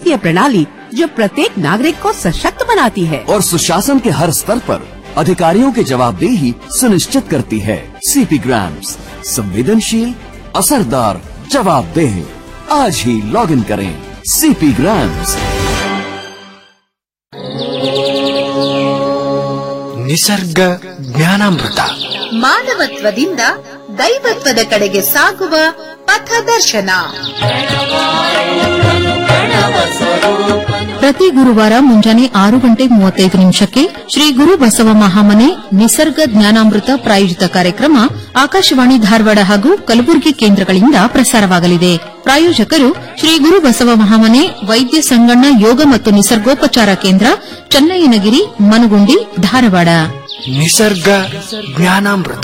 शासकीय प्रणाली जो प्रत्येक नागरिक को सशक्त बनाती है और सुशासन के हर स्तर पर अधिकारियों की जवाबदेही सुनिश्चित करती है सीपी ग्राम्स संवेदनशील असरदार जवाबदेह आज ही लॉग इन करें सीपी ग्राम्स ನಿಸರ್ಗ ಜ್ಞಾನಾಮೃತ ಮಾನವತ್ವದಿಂದ ದೈವತ್ವದ ಕಡೆಗೆ ಸಾಗುವ ಪಥದರ್ಶನ ಪ್ರತಿ ಗುರುವಾರ ಮುಂಜಾನೆ ಆರು ಗಂಟೆ ಮೂವತ್ತೈದು ನಿಮಿಷಕ್ಕೆ ಶ್ರೀ ಗುರು ಬಸವ ಮಹಾಮನೆ ನಿಸರ್ಗ ಜ್ಞಾನಾಮೃತ ಪ್ರಾಯೋಜಿತ ಕಾರ್ಯಕ್ರಮ ಆಕಾಶವಾಣಿ ಧಾರವಾಡ ಹಾಗೂ ಕಲಬುರಗಿ ಕೇಂದ್ರಗಳಿಂದ ಪ್ರಸಾರವಾಗಲಿದೆ ಪ್ರಾಯೋಜಕರು ಶ್ರೀ ಗುರು ಬಸವ ಮಹಾಮನೆ ವೈದ್ಯ ಸಂಗಣ್ಣ ಯೋಗ ಮತ್ತು ನಿಸರ್ಗೋಪಚಾರ ಕೇಂದ್ರ ಚನ್ನಯ್ಯನಗಿರಿ ಮನಗುಂಡಿ ಧಾರವಾಡ ನಿಸರ್ಗ ಜ್ಞಾನಾಮೃತ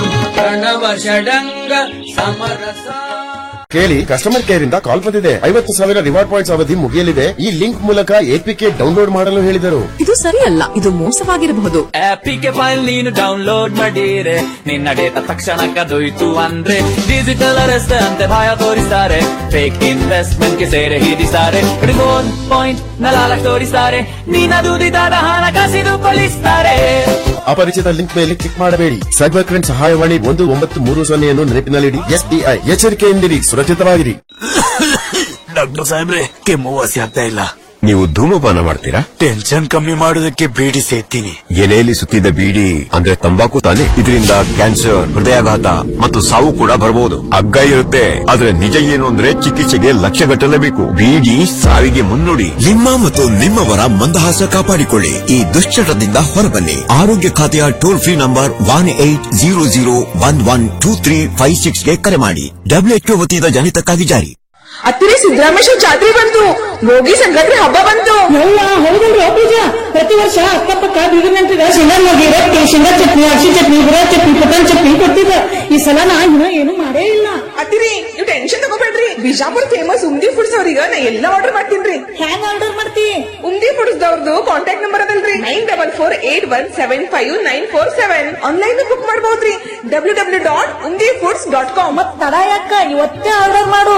ಕೇಳಿ ಕಸ್ಟಮರ್ ಕೇರ್ ಇಂದ ಕಾಲ್ ಬಂದಿದೆ ಐವತ್ತು ಸಾವಿರ ರಿವಾರ್ಡ್ ಪಾಯಿಂಟ್ಸ್ ಅವಧಿ ಮುಗಿಯಲಿದೆ ಈ ಲಿಂಕ್ ಮೂಲಕ ಎಪಿಕೆ ಡೌನ್ಲೋಡ್ ಮಾಡಲು ಹೇಳಿದರು ಇದು ಸರಿಯಲ್ಲ ಇದು ಮೋಸವಾಗಿರಬಹುದು ಆಪಿಗೆ ಫೈಲ್ ನೀನು ಡೌನ್ಲೋಡ್ ಮಾಡಿರೆ ನಿನ್ನ ಡೇಟಾ ತಕ್ಷಣ ಕದೊಯ್ತು ಅಂದ್ರೆ ಡಿಜಿಟಲ್ ಅರೆಸ್ಟ್ ಅಂತೆ ಭಯ ತೋರಿಸ್ತಾರೆ ಫೇಕ್ ಇನ್ವೆಸ್ಟ್ಮೆಂಟ್ ಗೆ ಸೇರೆ ಹಿಡಿಸ್ತಾರೆ ರಿಮೋಟ್ ಪಾಯಿಂಟ್ ನಲಾಲ ತೋರಿಸ್ತಾರೆ ನಿನ್ನ ದುಡಿದಾದ ಹಣ ಕಸಿದು ಕೊಲಿಸ್ತಾರೆ ಅಪರಿಚಿತ ಲಿಂಕ್ ಮೇಲೆ ಕ್ಲಿಕ್ ಮಾಡಬೇಡಿ ಸೈಬರ್ ಕ್ರೈಮ್ ಸಹಾಯವಾಣಿ ಒಂದು ಒಂಬತ್ತು ಮೂರು ಸೊನ್ನೆಯನ್ನು ನೆನಪಿನಲ್ಲಿಡಿ ಎಸ್ಬಿಐ ಎಚ್ಚರಿಕೆಯಿಂದಿರಿ ಸುರಕ್ಷಿತವಾಗಿರಿ ಡಾಕ್ಟರ್ ಸಾಹೇಬ್ರೆ ಕೆಮ್ಮು ವಾಸಿ ಆಗ್ತಾ ಇಲ್ಲ ನೀವು ಧೂಮಪಾನ ಮಾಡ್ತೀರಾ ಟೆನ್ಷನ್ ಕಮ್ಮಿ ಮಾಡೋದಕ್ಕೆ ಬೀಡಿ ಸೇತೀನಿ ಎಲೆಯಲ್ಲಿ ಸುತ್ತಿದ ಬೀಡಿ ಅಂದ್ರೆ ತಂಬಾಕು ತಾನೆ ಇದರಿಂದ ಕ್ಯಾನ್ಸರ್ ಹೃದಯಾಘಾತ ಮತ್ತು ಸಾವು ಕೂಡ ಬರಬಹುದು ಹಗ್ಗ ಇರುತ್ತೆ ಆದ್ರೆ ನಿಜ ಏನು ಅಂದ್ರೆ ಚಿಕಿತ್ಸೆಗೆ ಲಕ್ಷ ಗಟ್ಟಲೇಬೇಕು ಬೀಡಿ ಸಾವಿಗೆ ಮುನ್ನುಡಿ ನಿಮ್ಮ ಮತ್ತು ನಿಮ್ಮವರ ಮಂದಹಾಸ ಕಾಪಾಡಿಕೊಳ್ಳಿ ಈ ದುಶ್ಚಟದಿಂದ ಹೊರಬನ್ನಿ ಆರೋಗ್ಯ ಖಾತೆಯ toll free number one eight zero zero one one two three five ಸಿಕ್ಸ್ಗೆ ಕರೆ ಮಾಡಿ ಡಬ್ಲ್ಯೂಎಚ್ಒ ವತಿಯಿಂದ ಜನಿತಕ್ಕಾಗಿ ಜಾರಿ ಹತ್ತಿರ ಸಿದ್ದರಾಮೇಶ್ವರ ಜಾತ್ರೆ ಬಂತು ಭೋಗಿ ಸಂಕ್ರಾಂತಿ ಹಬ್ಬ ಬಂತು ಎಲ್ಲ ಹೌದಲ್ರಿ ಪೂಜಾ ಪ್ರತಿ ವರ್ಷ ಅಕ್ಕಪಕ್ಕ ಬೀಗರ ನೆಂಟ್ರಿಗ ಶೇಂಗಾ ಹೋಗಿ ರೊಟ್ಟಿ ಶೇಂಗಾ ಚಟ್ನಿ ಅಕ್ಷಿ ಚಟ್ನಿ ಗುರ ಚಟ್ನಿ ಪುಟಾಣಿ ಚಟ್ನಿ ಕೊಡ್ತಿದ್ದ ಈ ಸಲ ನಾ ಇನ್ನ ಏನು ಮಾಡೇ ಇಲ್ಲ ಅತ್ತಿರಿ ನೀವು ಟೆನ್ಷನ್ ತಗೋಬೇಡ್ರಿ ಬಿಜಾಪುರ್ ಫೇಮಸ್ ಉಮ್ದಿ ಫುಡ್ಸ್ ಅವ್ರಿಗ ನಾ ಎಲ್ಲ ಆರ್ಡರ್ ಮಾಡ್ತೀನ್ರಿ ಹ್ಯಾಂಗ್ ಆರ್ಡರ್ ಮಾಡ್ತಿ ಉಮ್ದಿ ಫುಡ್ಸ್ ದವ್ರದ್ದು ಕಾಂಟ್ಯಾಕ್ಟ್ ನಂಬರ್ ಅದಲ್ರಿ nine double four eight one seven five nine four seven online book ಮಾಡಬಹುದ್ರಿ W W dot Umdi foods dot com ಮತ್ ತಡ ಯಾಕ ಇವತ್ತೇ ಆರ್ಡರ್ ಮಾಡು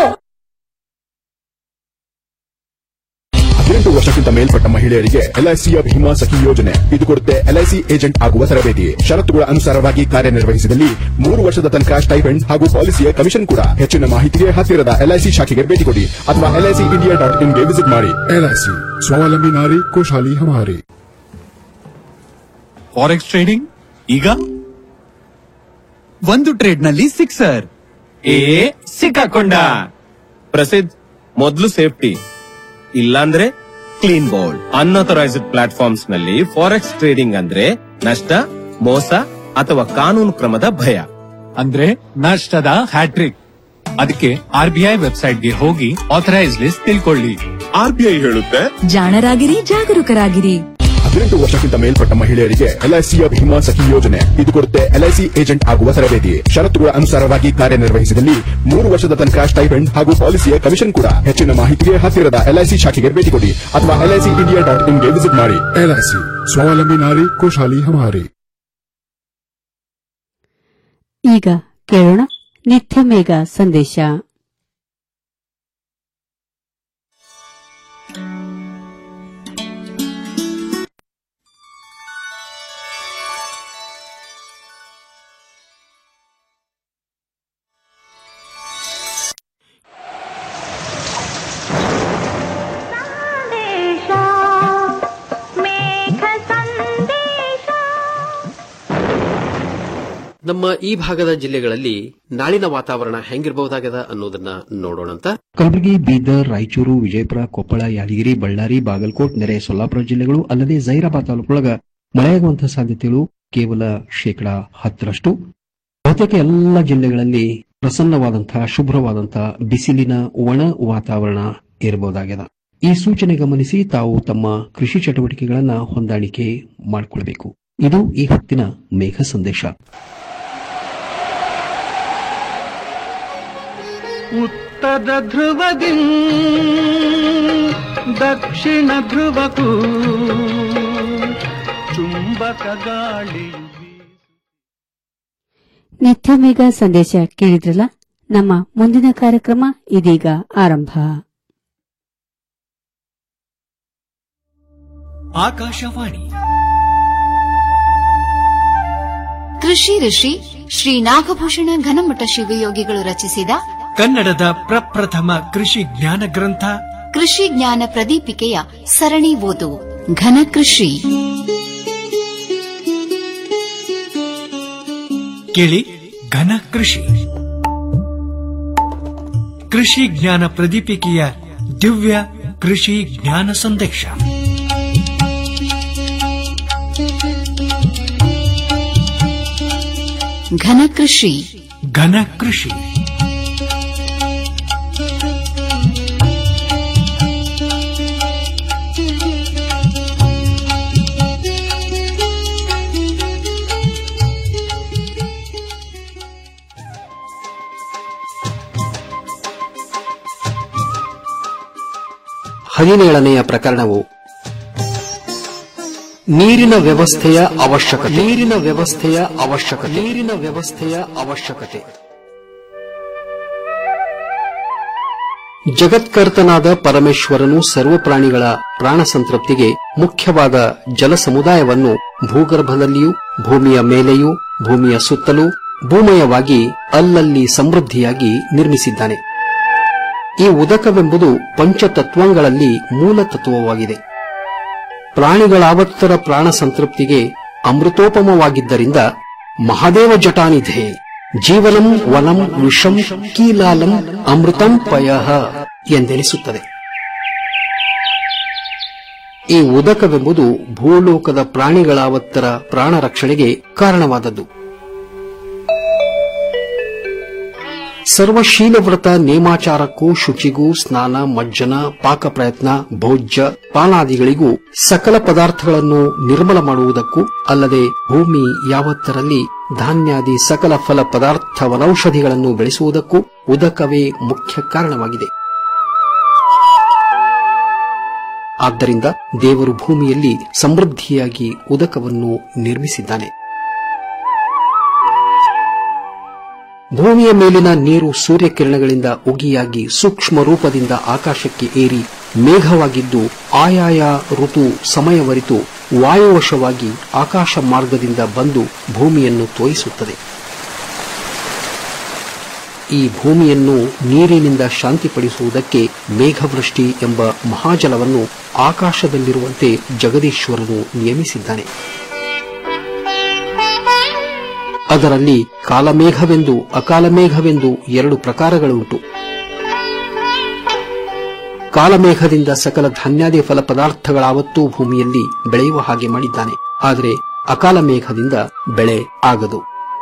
ಹದಿನೆಂಟು ವರ್ಷಕ್ಕಿಂತ ಮೇಲ್ಪಟ್ಟ ಮಹಿಳೆಯರಿಗೆ ಎಲ್ಐಸಿಯ ಭೀಮಾ ಸಖಿ ಯೋಜನೆ ಇದು ಕೊಡುತ್ತೆ ಎಲ್ಐಸಿ ಏಜೆಂಟ್ ಆಗುವ ತರಬೇತಿ ಷರತ್ತುಗಳ ಅನುಸಾರವಾಗಿ ಕಾರ್ಯನಿರ್ವಹಿಸಿದಲ್ಲಿ ಮೂರು ವರ್ಷದ ತನಕ ಸ್ಟೈಫೆಂಡ್ ಹಾಗೂ ಪಾಲಿಸಿಯ ಕಮಿಷನ್ ಕೂಡ ಹೆಚ್ಚಿನ ಮಾಹಿತಿಗೆ ಹತ್ತಿರದ ಎಲ್ಐಸಿ ಶಾಖೆಗೆ ಭೇಟಿ ಕೊಡಿ ಅಥವಾ ಎಲ್ಐಸಿ ಇಂಡಿಯಾ ಡಾಟ್ ಇನ್ಗೆ ವಿಸಿಟ್ ಮಾಡಿ ಎಲ್ಐಸಿ ಸ್ವಾವಲಂಬಿ ನಾರಿ ಖುಷಾಲಿ ಹಮಾರಿ ಫಾರೆಕ್ಸ್ ಟ್ರೇಡಿಂಗ್ ಈಗ ಒಂದು ಟ್ರೇಡ್ ನಲ್ಲಿ ಸಿಕ್ಸರ್ ಏ ಸಿಕ್ಕಾಕೊಂಡ ಪ್ರಸಿದ್ಧ ಮೊದಲು ಸೇಫ್ಟಿ ಇಲ್ಲಾಂದ್ರೆ ಕ್ಲೀನ್ ಬೌಲ್ಡ್ ಅನ್ಅಥರೈಸ್ಡ್ ಪ್ಲಾಟ್ಫಾರ್ಮ್ಸ್ ನಲ್ಲಿ ಫಾರೆಕ್ಸ್ ಟ್ರೇಡಿಂಗ್ ಅಂದ್ರೆ ನಷ್ಟ ಮೋಸ ಅಥವಾ ಕಾನೂನು ಕ್ರಮದ ಭಯ ಅಂದ್ರೆ ನಷ್ಟದ ಹ್ಯಾಟ್ರಿಕ್ ಅದಕ್ಕೆ ಆರ್ ಬಿ ಐ ವೆಬ್ಸೈಟ್ಗೆ ಹೋಗಿ ಆಥರೈಸ್ ಲಿಸ್ಟ್ ತಿಳ್ಕೊಳ್ಳಿ ಆರ್ಬಿಐ ಹೇಳುತ್ತೆ ಜಾಣರಾಗಿರಿ ಜಾಗರೂಕರಾಗಿರಿ ಹದಿನೆಂಟು ವರ್ಷಕ್ಕಿಂತ ಮೇಲ್ಪಟ್ಟ ಮಹಿಳೆಯರಿಗೆ ಎಲ್ಐಸಿಯ ಭೀಮಾ ಸಖಿ ಯೋಜನೆ ಇದು ಕೊಡುತ್ತೆ ಎಲ್ಐಸಿ ಏಜೆಂಟ್ ಆಗುವ ತರಬೇತಿ ಷರತ್ತುಗಳ ಅನುಸಾರವಾಗಿ ಕಾರ್ಯನಿರ್ವಹಿಸಿದಲ್ಲಿ ಮೂರು ವರ್ಷದ ತನಕ ಸ್ಟೈಫೆಂಡ್ ಹಾಗೂ ಪಾಲಿಸಿಯ ಕಮಿಷನ್ ಕೂಡ ಹೆಚ್ಚಿನ ಮಾಹಿತಿಗೆ ಹತ್ತಿರದ ಎಲ್ಐಸಿ ಶಾಖೆಗೆ ಭೇಟಿ ಕೊಡಿ ಅಥವಾ ಎಲ್ಐಸಿ ಇಂಡಿಯಾ ಡಾಟ್ ಇನ್ಗೆ ವಿಸಿಟ್ ಮಾಡಿ ಎಲ್ಐಸಿ ಸ್ವಾವಲಂಬಿ ನಾರಿ ಖುಷಾಲಿ ಹಮಾರಿ ಈಗ ಕೇಳೋಣ ನಿತ್ಯ ಮೇಘ ಸಂದೇಶ ನಮ್ಮ ಈ ಭಾಗದ ಜಿಲ್ಲೆಗಳಲ್ಲಿ ನಾಳಿನ ವಾತಾವರಣ ಹೆಂಗಿರಬಹುದಾಗದ ಅನ್ನೋದನ್ನ ನೋಡೋಣಂತ ಕಲಬುರಗಿ ಬೀದರ್ ರಾಯಚೂರು ವಿಜಯಪುರ ಕೊಪ್ಪಳ ಯಾದಗಿರಿ ಬಳ್ಳಾರಿ ಬಾಗಲಕೋಟ್ ನೆರೆ ಸೊಲ್ಲಾಪುರ ಜಿಲ್ಲೆಗಳು ಅಲ್ಲದೆ ಜೈರಾಬಾದ್ ತಾಲೂಕೊಳಗ ಮಳೆಯಾಗುವಂತಹ ಸಾಧ್ಯತೆಗಳು ಕೇವಲ ಶೇಕಡಾ ಹತ್ತರಷ್ಟು ಬಹುತೇಕ ಎಲ್ಲ ಜಿಲ್ಲೆಗಳಲ್ಲಿ ಪ್ರಸನ್ನವಾದಂತಹ ಶುಭ್ರವಾದಂತಹ ಬಿಸಿಲಿನ ಒಣ ವಾತಾವರಣ ಇರಬಹುದಾಗಿದೆ ಈ ಸೂಚನೆ ಗಮನಿಸಿ ತಾವು ತಮ್ಮ ಕೃಷಿ ಚಟುವಟಿಕೆಗಳನ್ನ ಹೊಂದಾಣಿಕೆ ಮಾಡಿಕೊಳ್ಬೇಕು ಇದು ಈ ಹೊತ್ತಿನ ಮೇಘ ಸಂದೇಶ ಉತ್ತರ ಧ್ರುವದಿ ದಕ್ಷಿಣ ಧ್ರುವಕ್ಕೂ ಚುಂಬಕ ಗಾಳಿಯು ನಿತ್ಯ ಮೇಘ ಸಂದೇಶ ಕೇಳಿದ್ರಲ್ಲ ನಮ್ಮ ಮುಂದಿನ ಕಾರ್ಯಕ್ರಮ ಇದೀಗ ಆರಂಭ ಆಕಾಶವಾಣಿ ಕೃಷಿ ಋಷಿ ಶ್ರೀ ನಾಗಭೂಷಣ ಘನಮಠ ಶಿವಯೋಗಿಗಳು ರಚಿಸಿದ ಕನ್ನಡದ ಪ್ರಪ್ರಥಮ ಕೃಷಿ ಜ್ಞಾನ ಗ್ರಂಥ ಕೃಷಿ ಜ್ಞಾನ ಪ್ರದೀಪಿಕೆಯ ಸರಣಿ ಓದು ಘನ ಕೃಷಿ ಕೇಳಿ ಘನ ಕೃಷಿ ಕೃಷಿ ಜ್ಞಾನ ಪ್ರದೀಪಿಕೆಯ ದಿವ್ಯ ಕೃಷಿ ಜ್ಞಾನ ಸಂದೇಶ ಘನ ಕೃಷಿ ಘನ ಕೃಷಿ ಹದಿನೇಳನೆಯ ಪ್ರಕರಣವು ನೀರಿನ ವ್ಯವಸ್ಥೆಯ ಅವಶ್ಯಕತೆ ನೀರಿನ ವ್ಯವಸ್ಥೆಯ ಅವಶ್ಯಕತೆ ನೀರಿನ ವ್ಯವಸ್ಥೆಯ ಅವಶ್ಯಕತೆ ಜಗತ್ಕರ್ತನಾದ ಪರಮೇಶ್ವರನು ಸರ್ವ ಪ್ರಾಣಿಗಳ ಪ್ರಾಣ ಸಂತೃಪ್ತಿಗೆ ಮುಖ್ಯವಾದ ಜಲ ಸಮುದಾಯವನ್ನು ಭೂಗರ್ಭದಲ್ಲಿಯೂ ಭೂಮಿಯ ಮೇಲೆಯೂ ಭೂಮಿಯ ಸುತ್ತಲೂ ಭೂಮಯವಾಗಿ ಅಲ್ಲಲ್ಲಿ ಸಮೃದ್ಧಿಯಾಗಿ ನಿರ್ಮಿಸಿದ್ದಾನೆ ಈ ಉದಕವೆಂಬುದು ಪಂಚತತ್ವಗಳಲ್ಲಿ ಮೂಲ ತತ್ವವಾಗಿದೆ ಪ್ರಾಣಿಗಳಾವತ್ತರ ಪ್ರಾಣ ಸಂತೃಪ್ತಿಗೆ ಅಮೃತೋಪಮವಾಗಿದ್ದರಿಂದ ಮಹಾದೇವ ಜಟಾನಿಧೆ ಜೀವನಂ ವನಂ ವಿಷಂ ಕೀಲಾಲಂ ಅಮೃತಂ ಪಯಃ ಎಂದೆನಿಸುತ್ತದೆ ಈ ಉದಕವೆಂಬುದು ಭೂಲೋಕದ ಪ್ರಾಣಿಗಳಾವತ್ತರ ಪ್ರಾಣ ರಕ್ಷಣೆಗೆ ಕಾರಣವಾದದ್ದು ಸರ್ವಶೀಲವ್ರತ ನೇಮಾಚಾರಕ್ಕೂ ಶುಚಿಗೂ ಸ್ನಾನ ಮಜ್ಜನ ಪಾಕ ಪ್ರಯತ್ನ ಭೋಜ್ಯ ಪಾನಾದಿಗಳಿಗೂ ಸಕಲ ಪದಾರ್ಥಗಳನ್ನು ನಿರ್ಮಲ ಮಾಡುವುದಕ್ಕೂ ಅಲ್ಲದೆ ಭೂಮಿ ಯಾವತ್ತರಲ್ಲಿ ಧಾನ್ಯಾದಿ ಸಕಲ ಫಲ ಪದಾರ್ಥ ವನೌಷಧಿಗಳನ್ನು ಬೆಳೆಸುವುದಕ್ಕೂ ಉದಕವೇ ಮುಖ್ಯ ಕಾರಣವಾಗಿದೆ ಆದ್ದರಿಂದ ದೇವರು ಭೂಮಿಯಲ್ಲಿ ಸಮೃದ್ಧಿಯಾಗಿ ಉದಕವನ್ನು ನಿರ್ಮಿಸಿದ್ದಾನೆ ಭೂಮಿಯ ಮೇಲಿನ ನೀರು ಸೂರ್ಯಕಿರಣಗಳಿಂದ ಉಗಿಯಾಗಿ ಸೂಕ್ಷ್ಮ ರೂಪದಿಂದ ಆಕಾಶಕ್ಕೆ ಏರಿ ಮೇಘವಾಗಿದ್ದು ಆಯಾಯ ಋತು ಸಮಯವರಿತು ವಾಯುವಶವಾಗಿ ಆಕಾಶ ಮಾರ್ಗದಿಂದ ಬಂದು ಭೂಮಿಯನ್ನು ತೋಯಿಸುತ್ತದೆ ಈ ಭೂಮಿಯನ್ನು ನೀರಿನಿಂದ ಶಾಂತಿಪಡಿಸುವುದಕ್ಕೆ ಮೇಘವೃಷ್ಟಿ ಎಂಬ ಮಹಾಜಲವನ್ನು ಆಕಾಶದಲ್ಲಿರುವಂತೆ ಜಗದೀಶ್ವರನು ನಿಯಮಿಸಿದ್ದಾನೆ ಅದರಲ್ಲಿ ಕಾಲಮೇಘವೆಂದು ಅಕಾಲಮೇಘವೆಂದು ಎರಡು ಪ್ರಕಾರಗಳುಂಟು ಕಾಲಮೇಘದಿಂದ ಸಕಲ ಧಾನ್ಯಾದಿ ಫಲ ಪದಾರ್ಥಗಳಾವತ್ತೂ ಭೂಮಿಯಲ್ಲಿ ಬೆಳೆಯುವ ಹಾಗೆ ಮಾಡಿದ್ದಾನೆ ಆದರೆ ಅಕಾಲ ಮೇಘದಿಂದ ಬೆಳೆ ಆಗದು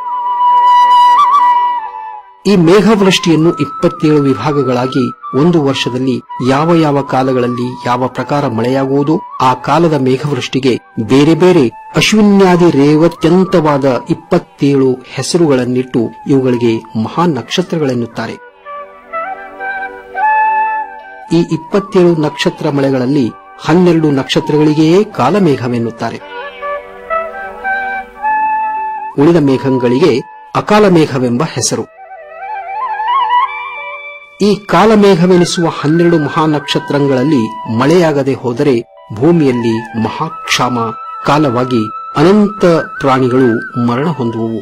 ಈ ಮೇಘವೃಷ್ಟಿಯನ್ನು ಇಪ್ಪತ್ತೇಳು ವಿಭಾಗಗಳಾಗಿ ಒಂದು ವರ್ಷದಲ್ಲಿ ಯಾವ ಯಾವ ಕಾಲಗಳಲ್ಲಿ ಯಾವ ಪ್ರಕಾರ ಮಳೆಯಾಗುವುದು ಆ ಕಾಲದ ಮೇಘವೃಷ್ಟಿಗೆ ಬೇರೆ ಬೇರೆ ಅಶ್ವಿನ್ಯಾದಿ ರೇವತ್ಯಂತವಾದ ಇಪ್ಪತ್ತೇಳು ಹೆಸರುಗಳನ್ನಿಟ್ಟು ಇವುಗಳಿಗೆ ಮಹಾ ನಕ್ಷತ್ರಗಳೆನ್ನುತ್ತಾರೆ ಈ ಇಪ್ಪತ್ತೇಳು ನಕ್ಷತ್ರ ಮಳೆಗಳಲ್ಲಿ ಹನ್ನೆರಡು ನಕ್ಷತ್ರಗಳಿಗೆಯೇ ಕಾಲಮೇಘವೆನ್ನುತ್ತಾರೆ ಉಳಿದ ಮೇಘಗಳಿಗೆ ಅಕಾಲ ಮೇಘವೆಂಬ ಹೆಸರು ಈ ಕಾಲಮೇಘವೆನಿಸುವ ಹನ್ನೆರಡು ಮಹಾನಕ್ಷತ್ರಗಳಲ್ಲಿ ಮಳೆಯಾಗದೆ ಹೋದರೆ ಭೂಮಿಯಲ್ಲಿ ಮಹಾಕ್ಷಾಮ ಕಾಲವಾಗಿ ಅನಂತ ಪ್ರಾಣಿಗಳು ಮರಣ ಹೊಂದುವವು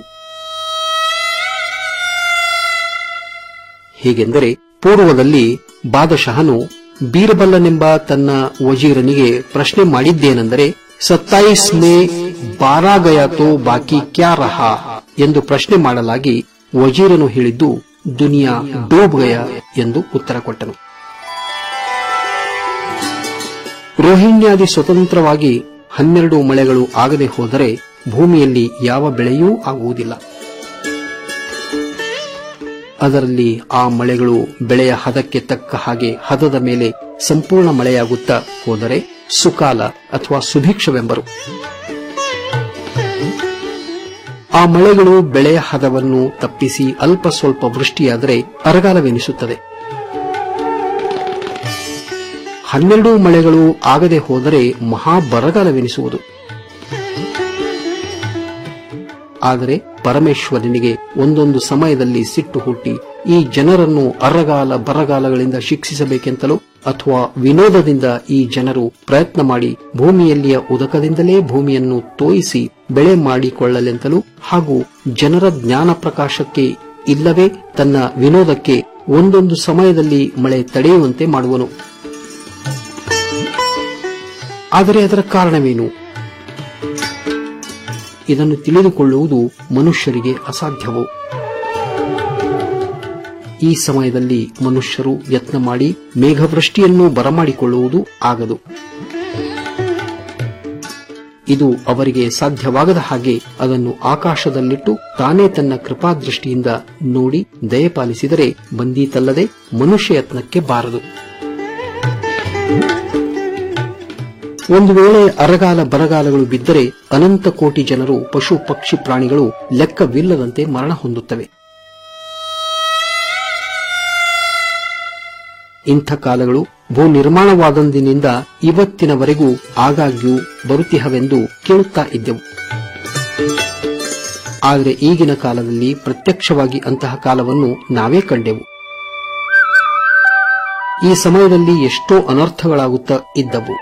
ಹೀಗೆಂದರೆ ಪೂರ್ವದಲ್ಲಿ ಬಾದಶಹನು ಬೀರಬಲ್ಲನೆಂಬ ತನ್ನ ವಜೀರನಿಗೆ ಪ್ರಶ್ನೆ ಮಾಡಿದ್ದೇನೆಂದರೆ ಸತ್ತಾಯಿಸ್ ಮೇ ಬಾರಾ ಗಯಾ ತೋ ಬಾಕಿ ಕ್ಯಾ ರಹಾ ಎಂದು ಪ್ರಶ್ನೆ ಮಾಡಲಾಗಿ ವಜೀರನು ಹೇಳಿದ್ದು ದುನಿಯಾ ಡೂಬ್ ಗಯ ಎಂದು ಉತ್ತರ ಕೊಟ್ಟನು ರೋಹಿಣ್ಯಾದಿ ಸ್ವತಂತ್ರವಾಗಿ ಹನ್ನೆರಡು ಮಳೆಗಳು ಆಗದೆ ಹೋದರೆ ಭೂಮಿಯಲ್ಲಿ ಯಾವ ಬೆಳೆಯೂ ಆಗುವುದಿಲ್ಲ ಅದರಲ್ಲಿ ಆ ಮಳೆಗಳು ಬೆಳೆಯ ಹದಕ್ಕೆ ತಕ್ಕ ಹಾಗೆ ಹದದ ಮೇಲೆ ಸಂಪೂರ್ಣ ಮಳೆಯಾಗುತ್ತಾ ಹೋದರೆ ಸುಕಾಲ ಅಥವಾ ಸುಭಿಕ್ಷವೆಂಬರು ಆ ಮಳೆಗಳು ಬೆಳೆಯ ಹದವನ್ನು ತಪ್ಪಿಸಿ ಅಲ್ಪ ಸ್ವಲ್ಪ ವೃಷ್ಟಿಯಾದರೆ ಅರಗಾಲವೆನಿಸುತ್ತದೆ ಹನ್ನೆರಡು ಮಳೆಗಳು ಆಗದೆ ಹೋದರೆ ಮಹಾ ಬರಗಾಲವೆನಿಸುವುದು ಆದರೆ ಪರಮೇಶ್ವರನಿಗೆ ಒಂದೊಂದು ಸಮಯದಲ್ಲಿ ಸಿಟ್ಟು ಹುಟ್ಟಿ ಈ ಜನರನ್ನು ಅರಗಾಲ ಬರಗಾಲಗಳಿಂದ ಶಿಕ್ಷಿಸಬೇಕೆಂತಲೂ ಅಥವಾ ವಿನೋದದಿಂದ ಈ ಜನರು ಪ್ರಯತ್ನ ಮಾಡಿ ಭೂಮಿಯಲ್ಲಿಯ ಉದಕದಿಂದಲೇ ಭೂಮಿಯನ್ನು ತೋಯಿಸಿ ಬೆಳೆ ಮಾಡಿಕೊಳ್ಳಲೆಂತಲೂ ಹಾಗೂ ಜನರ ಜ್ಞಾನ ಪ್ರಕಾಶಕ್ಕೆ ಇಲ್ಲವೇ ತನ್ನ ವಿನೋದಕ್ಕೆ ಒಂದೊಂದು ಸಮಯದಲ್ಲಿ ಮಳೆ ತಡೆಯುವಂತೆ ಮಾಡುವನು ಆದರೆ ಅದರ ಕಾರಣವೇನು ಇದನ್ನು ತಿಳಿದುಕೊಳ್ಳುವುದು ಮನುಷ್ಯರಿಗೆ ಅಸಾಧ್ಯವು ಈ ಸಮಯದಲ್ಲಿ ಮನುಷ್ಯರು ಯತ್ನ ಮಾಡಿ ಮೇಘವೃಷ್ಟಿಯನ್ನು ಬರಮಾಡಿಕೊಳ್ಳುವುದು ಆಗದು ಇದು ಅವರಿಗೆ ಸಾಧ್ಯವಾಗದ ಹಾಗೆ ಅದನ್ನು ಆಕಾಶದಲ್ಲಿಟ್ಟು ತಾನೇ ತನ್ನ ಕೃಪಾದೃಷ್ಟಿಯಿಂದ ನೋಡಿ ದಯಪಾಲಿಸಿದರೆ ಬಂದೀತಲ್ಲದೆ ಮನುಷ್ಯ ಯತ್ನಕ್ಕೆ ಬಾರದು ಒಂದು ವೇಳೆ ಅರಗಾಲ ಬರಗಾಲಗಳು ಬಿದ್ದರೆ ಅನಂತ ಕೋಟಿ ಜನರು ಪಶು ಪಕ್ಷಿ ಪ್ರಾಣಿಗಳು ಲೆಕ್ಕವಿಲ್ಲದಂತೆ ಮರಣ ಹೊಂದುತ್ತವೆ ಇಂಥ ಕಾಲಗಳು ಭೂ ನಿರ್ಮಾಣವಾದಂದಿನಿಂದ ಇವತ್ತಿನವರೆಗೂ ಆಗಾಗ್ಯೂ ಬರುತ್ತಿಹವೆಂದು ಕೇಳುತ್ತಾ ಇದ್ದೆವು ಆದರೆ ಈಗಿನ ಕಾಲದಲ್ಲಿ ಪ್ರತ್ಯಕ್ಷವಾಗಿ ಅಂತಹ ಕಾಲವನ್ನು ನಾವೇ ಕಂಡೆವು ಈ ಸಮಯದಲ್ಲಿ ಎಷ್ಟೋ ಅನರ್ಥಗಳಾಗುತ್ತಾ ಇದ್ದವು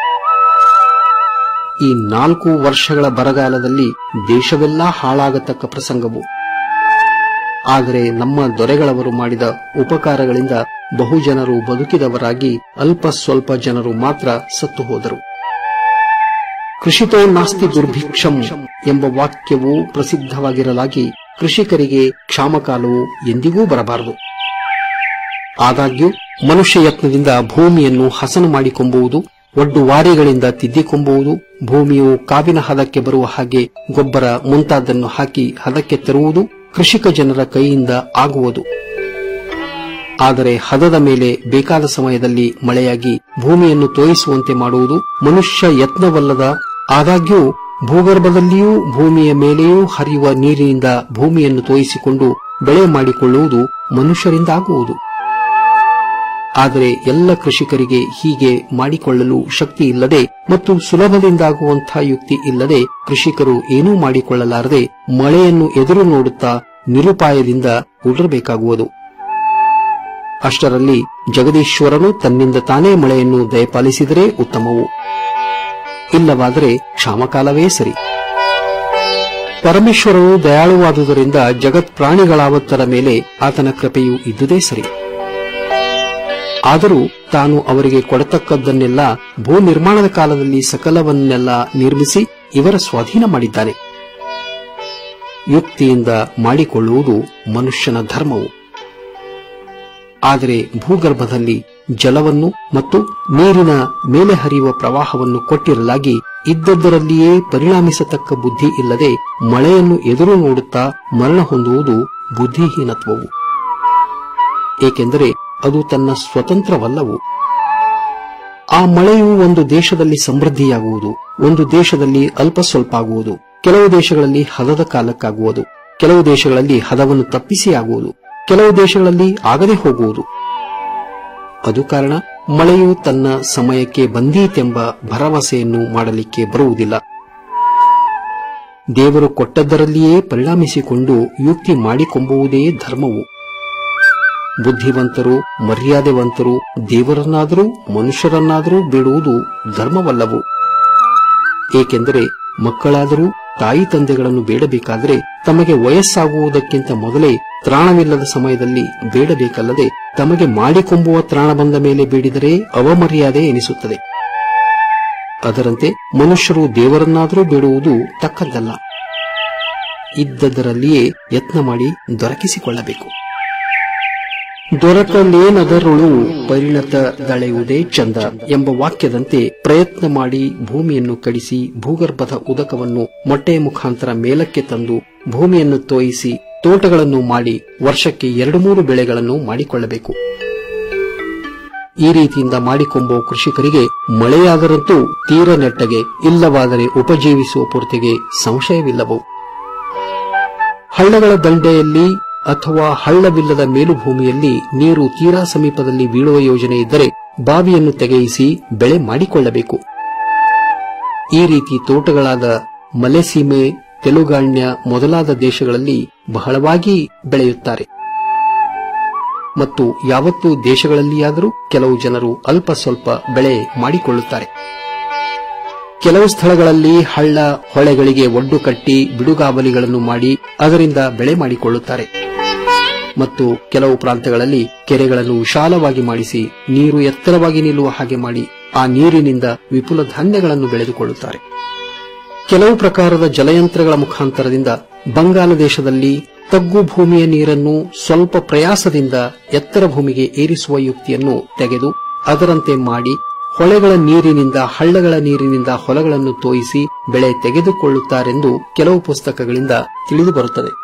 ಈ ನಾಲ್ಕು ವರ್ಷಗಳ ಬರಗಾಲದಲ್ಲಿ ದೇಶವೆಲ್ಲ ಹಾಳಾಗತಕ್ಕ ಪ್ರಸಂಗವು ಆದರೆ ನಮ್ಮ ದೊರೆಗಳವರು ಮಾಡಿದ ಉಪಕಾರಗಳಿಂದ ಬಹುಜನರು ಬದುಕಿದವರಾಗಿ ಅಲ್ಪ ಸ್ವಲ್ಪ ಜನರು ಮಾತ್ರ ಸತ್ತು ಹೋದರು ಕೃಷಿತೋ ನಾಸ್ತಿ ದುರ್ಭಿಕ್ಷಂ ಎಂಬ ವಾಕ್ಯವು ಪ್ರಸಿದ್ಧವಾಗಿರಲಾಗಿ ಕೃಷಿಕರಿಗೆ ಕ್ಷಾಮಕಾಲವು ಎಂದಿಗೂ ಬರಬಾರದು ಆದಾಗ್ಯೂ ಮನುಷ್ಯ ಯತ್ನದಿಂದ ಭೂಮಿಯನ್ನು ಹಸನು ಮಾಡಿಕೊಂಬುವುದು ಒಡ್ಡು ವಾರಿಗಳಿಂದ ತಿದ್ದಿಕೊಂಬುವುದು ಭೂಮಿಯು ಕಾವಿನ ಹದಕ್ಕೆ ಬರುವ ಹಾಗೆ ಗೊಬ್ಬರ ಮುಂತಾದನ್ನು ಹಾಕಿ ಹದಕ್ಕೆ ತರುವುದು ಕೃಷಿಕ ಜನರ ಕೈಯಿಂದ ಆಗುವುದು ಆದರೆ ಹದದ ಮೇಲೆ ಬೇಕಾದ ಸಮಯದಲ್ಲಿ ಮಳೆಯಾಗಿ ಭೂಮಿಯನ್ನು ತೋಯಿಸುವಂತೆ ಮಾಡುವುದು ಮನುಷ್ಯ ಯತ್ನವಲ್ಲದ ಆದಾಗ್ಯೂ ಭೂಗರ್ಭದಲ್ಲಿಯೂ ಭೂಮಿಯ ಮೇಲೆಯೂ ಹರಿಯುವ ನೀರಿನಿಂದ ಭೂಮಿಯನ್ನು ತೋಯಿಸಿಕೊಂಡು ಬೆಳೆ ಮಾಡಿಕೊಳ್ಳುವುದು ಮನುಷ್ಯರಿಂದ ಆಗುವುದು ಆದರೆ ಎಲ್ಲ ಕೃಷಿಕರಿಗೆ ಹೀಗೆ ಮಾಡಿಕೊಳ್ಳಲು ಶಕ್ತಿ ಇಲ್ಲದೆ ಮತ್ತು ಸುಲಭದಿಂದಾಗುವಂತಹ ಯುಕ್ತಿ ಇಲ್ಲದೆ ಕೃಷಿಕರು ಏನೂ ಮಾಡಿಕೊಳ್ಳಲಾರದೆ ಮಳೆಯನ್ನು ಎದುರು ನೋಡುತ್ತಾ ನಿರುಪಾಯದಿಂದ ಉಡರಬೇಕಾಗುವುದು ಅಷ್ಟರಲ್ಲಿ ಜಗದೀಶ್ವರನು ತನ್ನಿಂದ ತಾನೇ ಮಳೆಯನ್ನು ದಯಪಾಲಿಸಿದರೆ ಉತ್ತಮವು ಇಲ್ಲವಾದರೆ ಕ್ಷಾಮಕಾಲವೇ ಸರಿ ಪರಮೇಶ್ವರನು ದಯಾಳುವಾದುದರಿಂದ ಜಗತ್ ಪ್ರಾಣಿಗಳಾವತ್ತರ ಮೇಲೆ ಆತನ ಕೃಪೆಯು ಇದ್ದುದೇ ಸರಿ ಆದರೂ ತಾನು ಅವರಿಗೆ ಕೊಡತಕ್ಕದ್ದನ್ನೆಲ್ಲ ಭೂ ನಿರ್ಮಾಣದ ಕಾಲದಲ್ಲಿ ಸಕಲವನ್ನೆಲ್ಲ ನಿರ್ಮಿಸಿ ಇವರ ಸ್ವಾಧೀನ ಮಾಡಿದ್ದಾನೆ ಯುಕ್ತಿಯಿಂದ ಮಾಡಿಕೊಳ್ಳುವುದು ಮನುಷ್ಯನ ಧರ್ಮವು ಆದರೆ ಭೂಗರ್ಭದಲ್ಲಿ ಜಲವನ್ನು ಮತ್ತು ನೀರಿನ ಮೇಲೆ ಹರಿಯುವ ಪ್ರವಾಹವನ್ನು ಕೊಟ್ಟಿರಲಾಗಿ ಇದ್ದದ್ದರಲ್ಲಿಯೇ ಪರಿಣಾಮಿಸತಕ್ಕ ಬುದ್ಧಿ ಇಲ್ಲದೆ ಮಳೆಯನ್ನು ಎದುರು ನೋಡುತ್ತಾ ಮರಣ ಹೊಂದುವುದು ಬುದ್ಧಿಹೀನತ್ವವು ಏಕೆಂದರೆ ಅದು ತನ್ನ ಸ್ವತಂತ್ರವಲ್ಲವು ಆ ಮಳೆಯು ಒಂದು ದೇಶದಲ್ಲಿ ಸಮೃದ್ಧಿಯಾಗುವುದು ಒಂದು ದೇಶದಲ್ಲಿ ಅಲ್ಪ ಸ್ವಲ್ಪ ಆಗುವುದು ಕೆಲವು ದೇಶಗಳಲ್ಲಿ ಹದದ ಕಾಲಕ್ಕಾಗುವುದು ಕೆಲವು ದೇಶಗಳಲ್ಲಿ ಹದವನ್ನು ತಪ್ಪಿಸಿ ಆಗುವುದು ಕೆಲವು ದೇಶಗಳಲ್ಲಿ ಆಗದೆ ಹೋಗುವುದು ಅದು ಕಾರಣ ಮಳೆಯು ತನ್ನ ಸಮಯಕ್ಕೆ ಬಂದೀತೆಂಬ ಭರವಸೆಯನ್ನು ಮಾಡಲಿಕ್ಕೆ ಬರುವುದಿಲ್ಲ ದೇವರು ಕೊಟ್ಟದ್ದರಲ್ಲಿಯೇ ಪರಿಣಾಮಿಸಿಕೊಂಡು ಯುಕ್ತಿ ಮಾಡಿಕೊಂಬುವುದೇ ಧರ್ಮವು ಬುದ್ಧಿವಂತರು ಮರ್ಯಾದೆವಂತರು ದೇವರನ್ನಾದರೂ ಮನುಷ್ಯರನ್ನಾದರೂ ಬಿಡುವುದು ಧರ್ಮವಲ್ಲವು ಏಕೆಂದರೆ ಮಕ್ಕಳಾದರೂ ತಾಯಿ ತಂದೆಗಳನ್ನು ಬೇಡಬೇಕಾದರೆ ತಮಗೆ ವಯಸ್ಸಾಗುವುದಕ್ಕಿಂತ ಮೊದಲೇ ತ್ರಾಣವಿಲ್ಲದ ಸಮಯದಲ್ಲಿ ಬೇಡಬೇಕಲ್ಲದೆ ತಮಗೆ ಮಾಡಿಕೊಂಬುವ ತ್ರಾಣ ಬಂದ ಮೇಲೆ ಬೇಡಿದರೆ ಅವಮರ್ಯಾದೆ ಎನಿಸುತ್ತದೆ ಅದರಂತೆ ಮನುಷ್ಯರು ದೇವರನ್ನಾದರೂ ಬೇಡುವುದು ತಕ್ಕದ್ದಲ್ಲ ಇದ್ದದರಲ್ಲಿಯೇ ಯತ್ನ ಮಾಡಿ ದೊರಕಿಸಿಕೊಳ್ಳಬೇಕು ದೊರಕಲೇನದರುಳು ಪರಿಣತ ದಳೆಯುವುದೇ ಚಂದ ಎಂಬ ವಾಕ್ಯದಂತೆ ಪ್ರಯತ್ನ ಮಾಡಿ ಭೂಮಿಯನ್ನು ಕಡಿಸಿ ಭೂಗರ್ಭದ ಉದಕವನ್ನು ಮೊಟ್ಟೆಯ ಮುಖಾಂತರ ಮೇಲಕ್ಕೆ ತಂದು ಭೂಮಿಯನ್ನು ತೋಯಿಸಿ ತೋಟಗಳನ್ನು ಮಾಡಿ ವರ್ಷಕ್ಕೆ ಎರಡು ಮೂರು ಬೆಳೆಗಳನ್ನು ಮಾಡಿಕೊಳ್ಳಬೇಕು ಈ ರೀತಿಯಿಂದ ಮಾಡಿಕೊಂಬುವ ಕೃಷಿಕರಿಗೆ ಮಳೆಯಾದರಂತೂ ತೀರ ನೆಟ್ಟಗೆ ಇಲ್ಲವಾದರೆ ಉಪಜೀವಿಸುವ ಪೂರ್ತಿಗೆ ಸಂಶಯವಿಲ್ಲವು ಹಳ್ಳಗಳ ದಂಡೆಯಲ್ಲಿ ಅಥವಾ ಹಳ್ಳವಿಲ್ಲದ ಮೇಲುಭೂಮಿಯಲ್ಲಿ ನೀರು ತೀರಾ ಸಮೀಪದಲ್ಲಿ ಬೀಳುವ ಯೋಜನೆ ಇದ್ದರೆ ಬಾವಿಯನ್ನು ತೆಗೆಯಿಸಿ ಬೆಳೆ ಮಾಡಿಕೊಳ್ಳಬೇಕು ಈ ರೀತಿ ತೋಟಗಳಾದ ಮಲೆಸೀಮೆ ತೆಲುಗಾಣ್ಯ ಮೊದಲಾದ ದೇಶಗಳಲ್ಲಿ ಬಹಳವಾಗಿ ಬೆಳೆಯುತ್ತಾರೆ ಮತ್ತು ಯಾವತ್ತೂ ದೇಶಗಳಲ್ಲಿಯಾದರೂ ಕೆಲವು ಜನರು ಅಲ್ಪ ಸ್ವಲ್ಪ ಬೆಳೆ ಮಾಡಿಕೊಳ್ಳುತ್ತಾರೆ ಕೆಲವು ಸ್ಥಳಗಳಲ್ಲಿ ಹಳ್ಳ ಹೊಳೆಗಳಿಗೆ ಒಡ್ಡು ಕಟ್ಟಿ ಬಿಡುಗಾವಲಿಗಳನ್ನು ಮಾಡಿ ಅದರಿಂದ ಬೆಳೆ ಮಾಡಿಕೊಳ್ಳುತ್ತಾರೆ ಮತ್ತು ಕೆಲವು ಪ್ರಾಂತಗಳಲ್ಲಿ ಕೆರೆಗಳನ್ನು ವಿಶಾಲವಾಗಿ ಮಾಡಿಸಿ ನೀರು ಎತ್ತರವಾಗಿ ನಿಲ್ಲುವ ಹಾಗೆ ಮಾಡಿ ಆ ನೀರಿನಿಂದ ವಿಪುಲ ಧಾನ್ಯಗಳನ್ನು ಬೆಳೆದುಕೊಳ್ಳುತ್ತಾರೆ ಕೆಲವು ಪ್ರಕಾರದ ಜಲಯಂತ್ರಗಳ ಮುಖಾಂತರದಿಂದ ಬಂಗಾಲ ದೇಶದಲ್ಲಿ ತಗ್ಗು ಭೂಮಿಯ ನೀರನ್ನು ಸ್ವಲ್ಪ ಪ್ರಯಾಸದಿಂದ ಎತ್ತರ ಭೂಮಿಗೆ ಏರಿಸುವ ಯುಕ್ತಿಯನ್ನು ತೆಗೆದು ಅದರಂತೆ ಮಾಡಿ ಹೊಳೆಗಳ ನೀರಿನಿಂದ ಹಳ್ಳಗಳ ನೀರಿನಿಂದ ಹೊಲಗಳನ್ನು ತೋಯಿಸಿ ಬೆಳೆ ತೆಗೆದುಕೊಳ್ಳುತ್ತಾರೆಂದು ಕೆಲವು ಪುಸ್ತಕಗಳಿಂದ ತಿಳಿದುಬರುತ್ತದೆ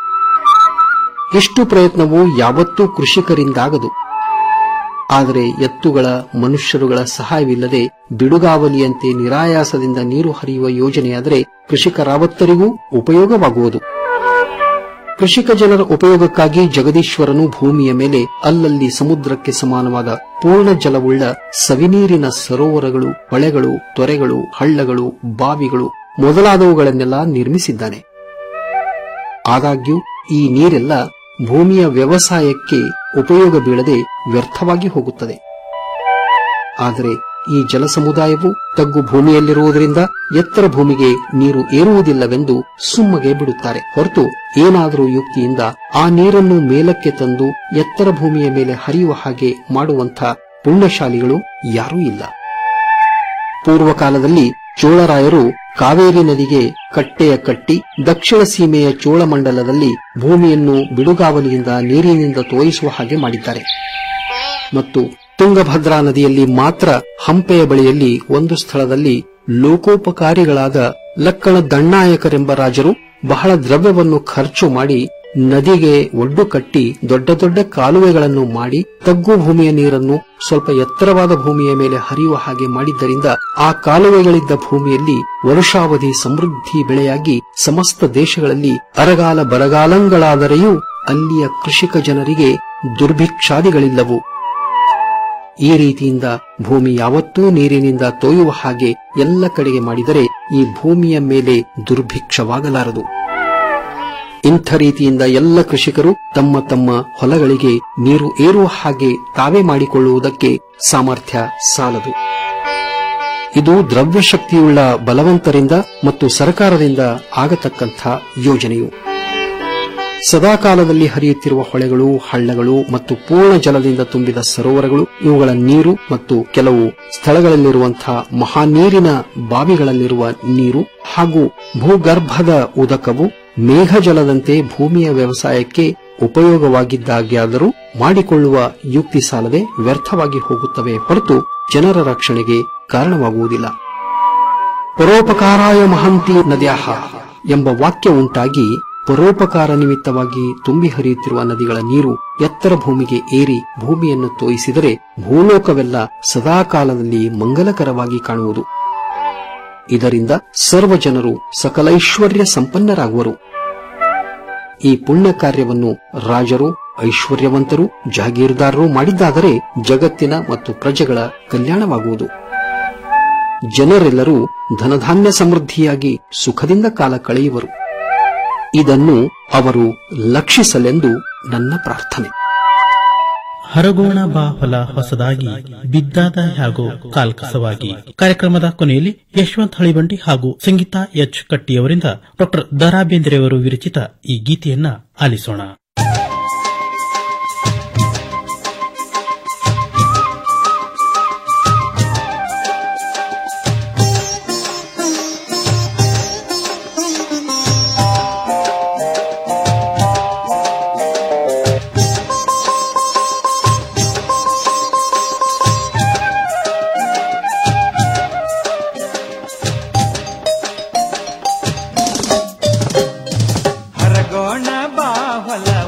ಇಷ್ಟು ಪ್ರಯತ್ನವು ಯಾವತ್ತೂ ಕೃಷಿಕರಿಂದಾಗದು ಆದರೆ ಎತ್ತುಗಳ ಮನುಷ್ಯರುಗಳ ಸಹಾಯವಿಲ್ಲದೆ ಬಿಡುಗಾವಲಿಯಂತೆ ನಿರಾಯಾಸದಿಂದ ನೀರು ಹರಿಯುವ ಯೋಜನೆಯಾದರೆ ಕೃಷಿಕರಾವತ್ತರಿಗೂ ಉಪಯೋಗವಾಗುವುದು ಕೃಷಿಕ ಜನರ ಉಪಯೋಗಕ್ಕಾಗಿ ಜಗದೀಶ್ವರನು ಭೂಮಿಯ ಮೇಲೆ ಅಲ್ಲಲ್ಲಿ ಸಮುದ್ರಕ್ಕೆ ಸಮಾನವಾದ ಪೂರ್ಣ ಜಲವುಳ್ಳ ಸವಿನೀರಿನ ಸರೋವರಗಳು ಹೊಳೆಗಳು ತೊರೆಗಳು ಹಳ್ಳಗಳು ಬಾವಿಗಳು ಮೊದಲಾದವುಗಳನ್ನೆಲ್ಲ ನಿರ್ಮಿಸಿದ್ದಾನೆ ಆದಾಗ್ಯೂ ಈ ನೀರೆಲ್ಲ ಭೂಮಿಯ ವ್ಯವಸಾಯಕ್ಕೆ ಉಪಯೋಗ ಬೀಳದೆ ವ್ಯರ್ಥವಾಗಿ ಹೋಗುತ್ತದೆ ಆದರೆ ಈ ಜಲ ಸಮುದಾಯವು ತಗ್ಗು ಭೂಮಿಯಲ್ಲಿರುವುದರಿಂದ ಎತ್ತರ ಭೂಮಿಗೆ ನೀರು ಏರುವುದಿಲ್ಲವೆಂದು ಸುಮ್ಮಗೆ ಬಿಡುತ್ತಾರೆ ಹೊರತು ಏನಾದರೂ ಯುಕ್ತಿಯಿಂದ ಆ ನೀರನ್ನು ಮೇಲಕ್ಕೆ ತಂದು ಎತ್ತರ ಭೂಮಿಯ ಮೇಲೆ ಹರಿಯುವ ಹಾಗೆ ಮಾಡುವಂಥ ಪುಣ್ಯಶಾಲಿಗಳು ಯಾರೂ ಇಲ್ಲ ಪೂರ್ವಕಾಲದಲ್ಲಿ ಚೋಳರಾಯರು ಕಾವೇರಿ ನದಿಗೆ ಕಟ್ಟೆಯ ಕಟ್ಟಿ ದಕ್ಷಿಣ ಸೀಮೆಯ ಚೋಳಮಂಡಲದಲ್ಲಿ ಭೂಮಿಯನ್ನು ಬಿಡುಗಾವಲಿಯಿಂದ ನೀರಿನಿಂದ ತೋಯಿಸುವ ಹಾಗೆ ಮಾಡಿದ್ದಾರೆ ಮತ್ತು ತುಂಗಭದ್ರಾ ನದಿಯಲ್ಲಿ ಮಾತ್ರ ಹಂಪೆಯ ಬಳಿಯಲ್ಲಿ ಒಂದು ಸ್ಥಳದಲ್ಲಿ ಲೋಕೋಪಕಾರಿಗಳಾದ ಲಕ್ಕಣ ದಂಡಾಯಕರೆಂಬ ರಾಜರು ಬಹಳ ದ್ರವ್ಯವನ್ನು ಖರ್ಚು ಮಾಡಿ ನದಿಗೆ ಒಡ್ಡು ಕಟ್ಟಿ ದೊಡ್ಡ ದೊಡ್ಡ ಕಾಲುವೆಗಳನ್ನು ಮಾಡಿ ತಗ್ಗು ಭೂಮಿಯ ನೀರನ್ನು ಸ್ವಲ್ಪ ಎತ್ತರವಾದ ಭೂಮಿಯ ಮೇಲೆ ಹರಿಯುವ ಹಾಗೆ ಮಾಡಿದ್ದರಿಂದ ಆ ಕಾಲುವೆಗಳಿದ್ದ ಭೂಮಿಯಲ್ಲಿ ವರ್ಷಾವಧಿ ಸಮೃದ್ಧಿ ಬೆಳೆಯಾಗಿ ಸಮಸ್ತ ದೇಶಗಳಲ್ಲಿ ಅರಗಾಲ ಬರಗಾಲಂಗಳಾದರೆಯೂ ಅಲ್ಲಿಯ ಕೃಷಿಕ ಜನರಿಗೆ ದುರ್ಭಿಕ್ಷಾದಿಗಳಿಲ್ಲವು ಈ ರೀತಿಯಿಂದ ಭೂಮಿ ಯಾವತ್ತೂ ನೀರಿನಿಂದ ತೋಯುವ ಹಾಗೆ ಎಲ್ಲ ಕಡೆಗೆ ಮಾಡಿದರೆ ಈ ಭೂಮಿಯ ಮೇಲೆ ದುರ್ಭಿಕ್ಷವಾಗಲಾರದು ಇಂಥ ರೀತಿಯಿಂದ ಎಲ್ಲ ಕೃಷಿಕರು ತಮ್ಮ ತಮ್ಮ ಹೊಲಗಳಿಗೆ ನೀರು ಏರುವ ಹಾಗೆ ತಾವೇ ಮಾಡಿಕೊಳ್ಳುವುದಕ್ಕೆ ಸಾಮರ್ಥ್ಯ ಸಾಲದು ಇದು ದ್ರವ್ಯಶಕ್ತಿಯುಳ್ಳ ಬಲವಂತರಿಂದ ಮತ್ತು ಸರ್ಕಾರದಿಂದ ಆಗತಕ್ಕಂಥ ಯೋಜನೆಯು ಸದಾಕಾಲದಲ್ಲಿ ಹರಿಯುತ್ತಿರುವ ಹೊಳೆಗಳು ಹಳ್ಳಗಳು ಮತ್ತು ಪೂರ್ಣ ಜಲದಿಂದ ತುಂಬಿದ ಸರೋವರಗಳು ಇವುಗಳ ನೀರು ಮತ್ತು ಕೆಲವು ಸ್ಥಳಗಳಲ್ಲಿರುವಂತಹ ಮಹಾನೀರಿನ ಬಾವಿಗಳಲ್ಲಿರುವ ನೀರು ಹಾಗೂ ಭೂಗರ್ಭದ ಉದಕವು ಮೇಘಜಲದಂತೆ ಭೂಮಿಯ ವ್ಯವಸಾಯಕ್ಕೆ ಉಪಯೋಗವಾಗಿದ್ದಾಗ್ಯಾದರೂ ಮಾಡಿಕೊಳ್ಳುವ ಯುಕ್ತಿ ಸಾಲದೆ ವ್ಯರ್ಥವಾಗಿ ಹೋಗುತ್ತವೆ ಹೊರತು ಜನರ ರಕ್ಷಣೆಗೆ ಕಾರಣವಾಗುವುದಿಲ್ಲ ಪರೋಪಕಾರಾಯ ಮಹಂತಿ ನದ್ಯಾಹ ಎಂಬ ವಾಕ್ಯ ಉಂಟಾಗಿ ಪರೋಪಕಾರ ನಿಮಿತ್ತವಾಗಿ ತುಂಬಿ ಹರಿಯುತ್ತಿರುವ ನದಿಗಳ ನೀರು ಎತ್ತರ ಭೂಮಿಗೆ ಏರಿ ಭೂಮಿಯನ್ನು ತೋಯಿಸಿದರೆ ಭೂಲೋಕವೆಲ್ಲ ಸದಾಕಾಲದಲ್ಲಿ ಮಂಗಲಕರವಾಗಿ ಕಾಣುವುದು ಇದರಿಂದ ಸರ್ವ ಜನರು ಸಕಲೈಶ್ವರ್ಯ ಸಂಪನ್ನರಾಗುವರು ಈ ಪುಣ್ಯ ಕಾರ್ಯವನ್ನು ರಾಜರು ಐಶ್ವರ್ಯವಂತರು ಜಾಗೀರ್ದಾರರು ಮಾಡಿದ್ದಾದರೆ ಜಗತ್ತಿನ ಮತ್ತು ಪ್ರಜೆಗಳ ಕಲ್ಯಾಣವಾಗುವುದು ಜನರೆಲ್ಲರೂ ಧನಧಾನ್ಯ ಸಮೃದ್ಧಿಯಾಗಿ ಸುಖದಿಂದ ಕಾಲ ಕಳೆಯುವರು ಇದನ್ನು ಅವರು ಲಕ್ಷಿಸಲೆಂದು ನನ್ನ ಪ್ರಾರ್ಥನೆ ಹರಗೋಣ ಬಾ ಹೊಲ ಹೊಸದಾಗಿ ಬಿದ್ದಾದ ಹಾಗೂ ಕಾಲ್ಕಸವಾಗಿ ಕಾರ್ಯಕ್ರಮದ ಕೊನೆಯಲ್ಲಿ ಯಶವಂತ್ ಹಳಿಬಂಡಿ ಹಾಗೂ ಸಂಗೀತಾ ಎಚ್ ಕಟ್ಟಿಯವರಿಂದ ಡಾಕ್ಟರ್ ದರಾ ಬೇಂದ್ರೆಯವರು ವಿರಚಿತ ಈ ಗೀತೆಯನ್ನ ಆಲಿಸೋಣ ಹರಗೋಣ ಬಾಹಲ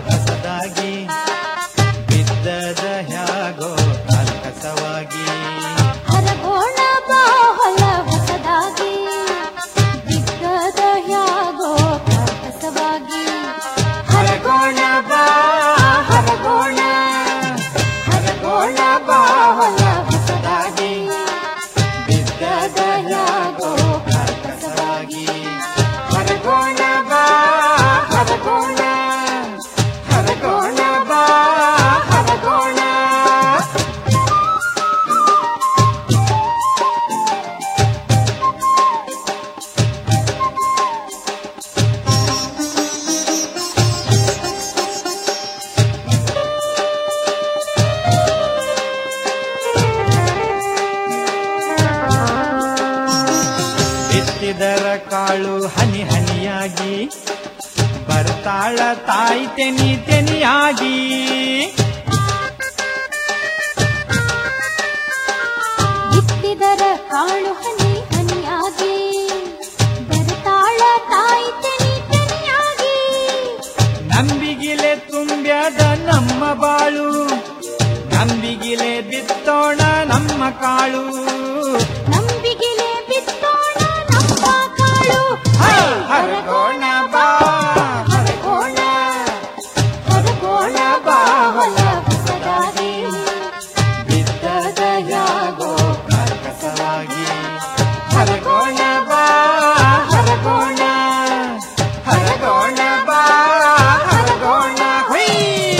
ಬಿತ್ತಿದರ ಕಾಳು ಹನಿ ಹನಿಯಾಗಿ ಬರ್ತಾಳ ತಾಯಿ ತೆನಿ ತೆನಿಯಾಗಿ ಬಿತ್ತಿದರ ಕಾಳು ಹನಿ ಹನಿಯಾಗಿ ಬರ್ತಾಳ ತಾಯಿ ತೆನಿ ತೆನಿಯಾಗಿ ನಂಬಿಗಿಲೆ ತುಂಬ್ಯದ ನಮ್ಮ ಬಾಳು ನಂಬಿಗಿಲೆ ಬಿತ್ತೋಣ ನಮ್ಮ ಕಾಳು ನಂಬಿಗಿಲೆ ಬಿತ್ತೋಣ ನಮ್ಮ ಕಾಳು ಹರಗೋಣ ಬಾ ಹರಗೋಣ ಹರಗೋಣ ಬಾ ಹೊಲ ಹೊಸದಾಗಿ ಬಿತ್ತದ ಯಾಗೋ ಕರ್ಕಸವಾಗಿ ಹರಗೋಣ ಬಾ ಹರಗೋಣ ಹರಗೋಣ ಬಾ ಹರಗೋಣ ಹುಯ್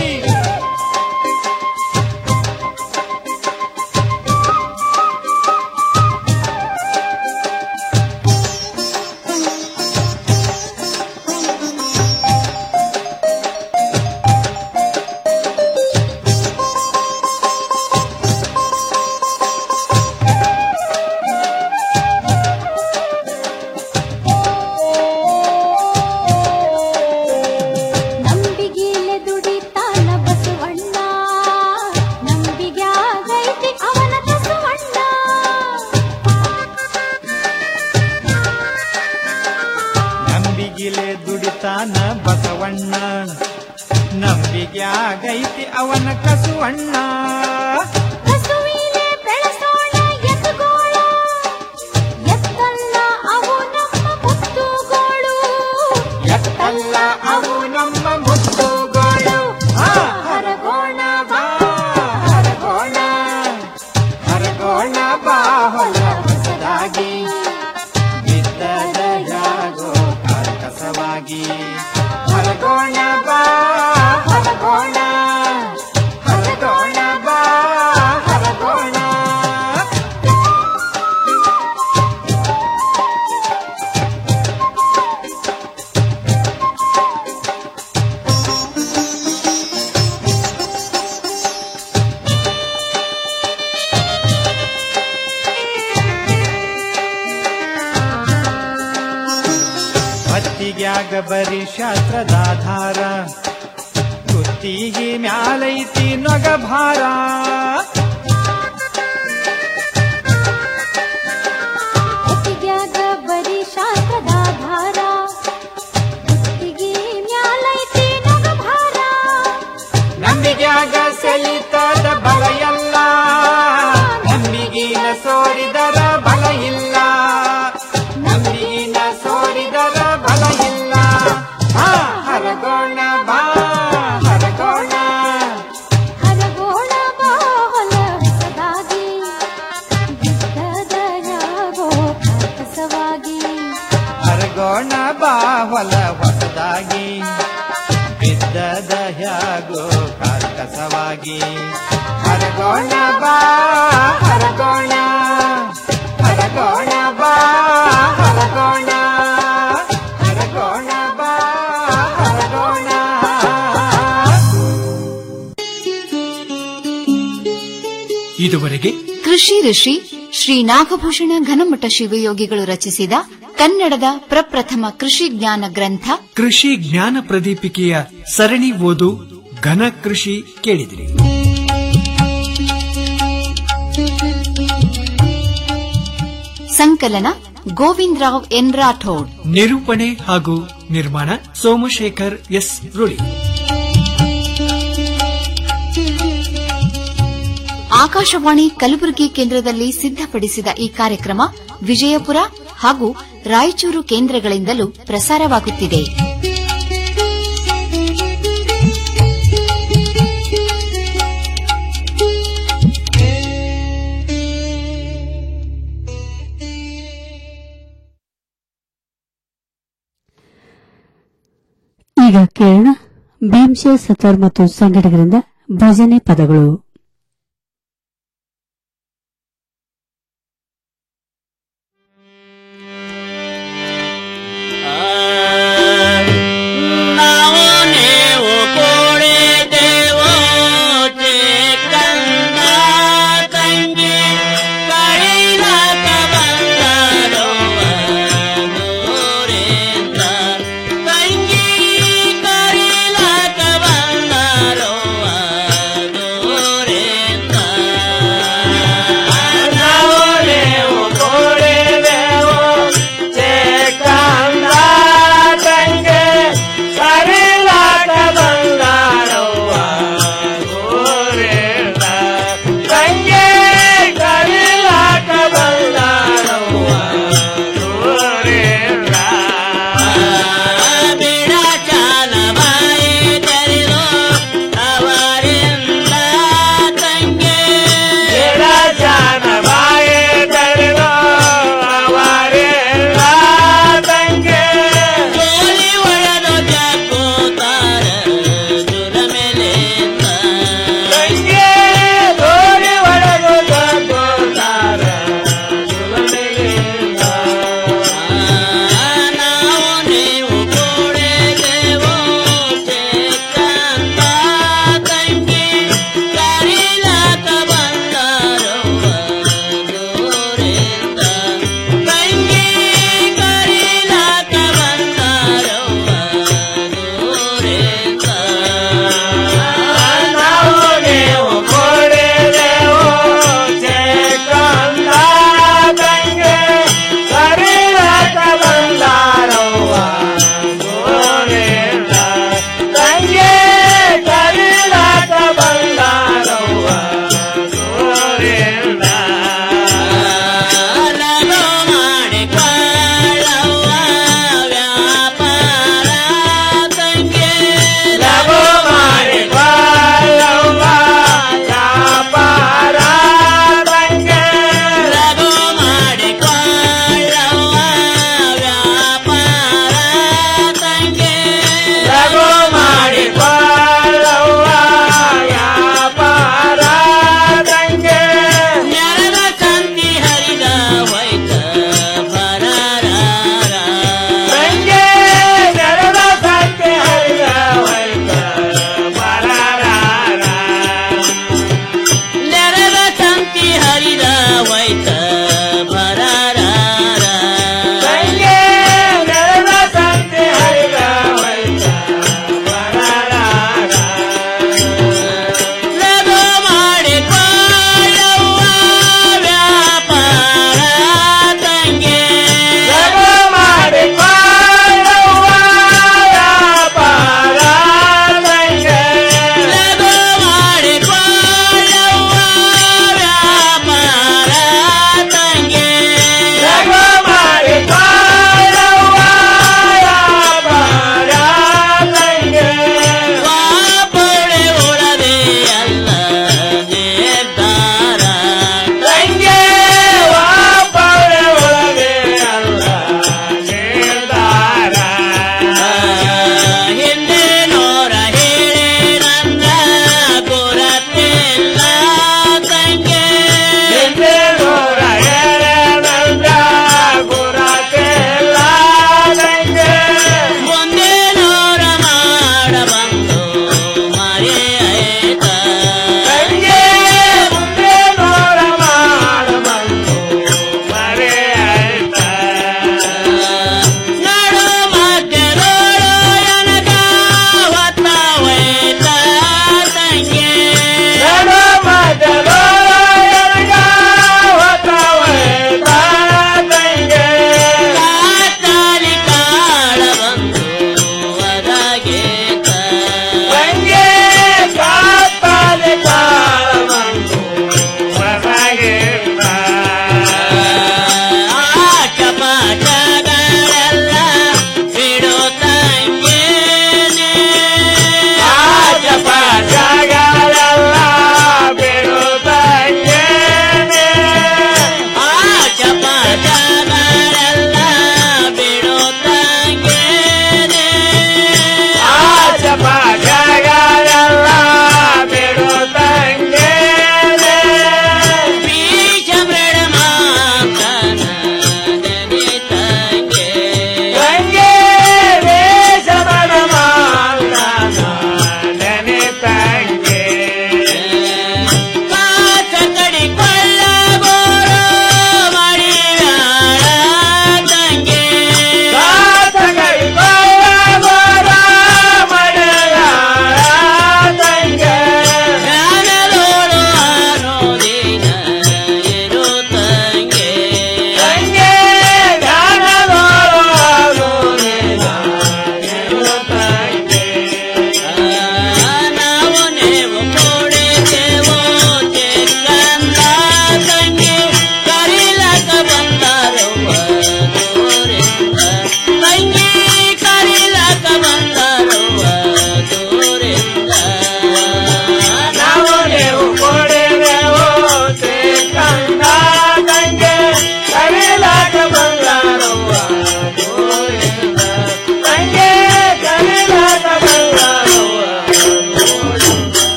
ನಂಬಿಗಿಲೆ ದುಡಿತಾನ ಬಸವಣ್ಣ ನಂಬಿಗ್ಯಾಗೈತಿ ಅವನ ಬಸವಣ್ಣ ನಂಬಿಗಿಲೆ ದುಡಿತಾನ ಬಸವಣ್ಣ ನಂಬಿಗ್ಯಾಗೈತಿ ಅವನ ಕಸುವಣ್ಣ ಹಸುವಿಲೆ ಬೆಳೆಸೋಣ ಎತ್ತುಗೋಳ ಎತ್ತಲ್ಲ ಅವು ನಮ್ಮ ಮುತ್ತುಗೋಳು ಎತ್ತಲ್ಲ ಅವು ನಮ್ಮ ಮುತ್ತುಗಳು ಆ, ಹರಗೋಣ ಬಾ ಹರಗೋಣ ಹರಗೋಣ ಬಾ ಹೊಲ ಹೊಸದಾಗಿ ಬಿದ್ದದ ಯಾಗೋ ಕರ್ಕಸವಾಗಿ ಹರಗೋಣ ಬಾ ಹರಗೋಣ ಹರಗೋಣ ಬಾ ಹರಗೋಣ ಹೊತ್ತಿಗ್ಯಾಗ ಬರೀ ಶಾಸ್ತ್ರದಾಧಾರ ಕುತ್ತಿಗೆ ಮ್ಯಾಲೈತಿ ನೊಗ ಭಾರ ಒಟ್ಟಿಗ್ಯಾಗ ಬರೀ ಶಾಸ್ತ್ರದ ಭಾರ ಕುತ್ತಿಗೆ ಮ್ಯಾಲೈತಿ ನಗ ಭಾರ ನಂಬಿಗ್ಯಾಗ ಸೆಳಿತದ ಬಲ ಎಲ್ಲ ನಂಬಿಗಿನ ಸೋರಿದರ ಬಲ ಇಲ್ಲ ನಂಬಿಗಿನ ಸೋರಿದರ ಬಲ ಇಲ್ಲ ಆ, ಹರಗೋಣ ಬಾ ಹರಗೋಣ ಹರಗೋಣ ಬಾ ಹೊಲ ಹೊಸದಾಗಿ ಬಿದ್ದದ ಯಾಗೋ ಕಸವಾಗಿ ಹರಗೋಣ ಬಾ ಹೊಲ ಹೊಸದಾಗಿ ಬಿದ್ದದ ಹ್ಯಾಗೋ ಕಾರ್ಕಸವಾಗಿ ಹರಗೋಣ ಬಾ ಹರಗೋಣ ಹರಗೋಣ ಬಾ ಹರಗೋಣ ಹರಗೋಣ ಬಾ ಹರಗೋಣ ಇದುವರೆಗೆ ಕೃಷಿ ಋಷಿ ಶ್ರೀ ನಾಗಭೂಷಣ ಘನಮಠ ಶಿವಯೋಗಿಗಳು ರಚಿಸಿದ ಕನ್ನಡದ ಪ್ರಪ್ರಥಮ ಕೃಷಿ ಜ್ಞಾನ ಗ್ರಂಥ ಕೃಷಿ ಜ್ಞಾನ ಪ್ರದೀಪಿಕೆಯ ಸರಣಿ ಓದು ಘನ ಕೃಷಿ ಕೇಳಿದಿರಿ ಸಂಕಲನ ಗೋವಿಂದರಾವ್ ಎನ್ ರಾಠೋಡ್ ನಿರೂಪಣೆ ಹಾಗೂ ನಿರ್ಮಾಣ ಸೋಮಶೇಖರ್ ಎಸ್ ರುಳಿ ಆಕಾಶವಾಣಿ ಕಲಬುರಗಿ ಕೇಂದ್ರದಲ್ಲಿ ಸಿದ್ಧಪಡಿಸಿದ ಈ ಕಾರ್ಯಕ್ರಮ ವಿಜಯಪುರ ಹಾಗೂ ರಾಯಚೂರು ಕೇಂದ್ರಗಳಿಂದಲೂ ಪ್ರಸಾರವಾಗುತ್ತಿದೆ ಈಗ ಕೇಳೋಣ ಭೀಮ್ಶೆ ಸತರ್ ಮತ್ತು ಸಂಘಟಕರಿಂದ ಭಜನೆ ಪದಗಳು ನಾವು ನೀವು ಕೂಡಿದೆವು ಚಿಕ್ಕಂದ ತಂಗಿ ಕೈಲಾಕ ಬಂದರುವ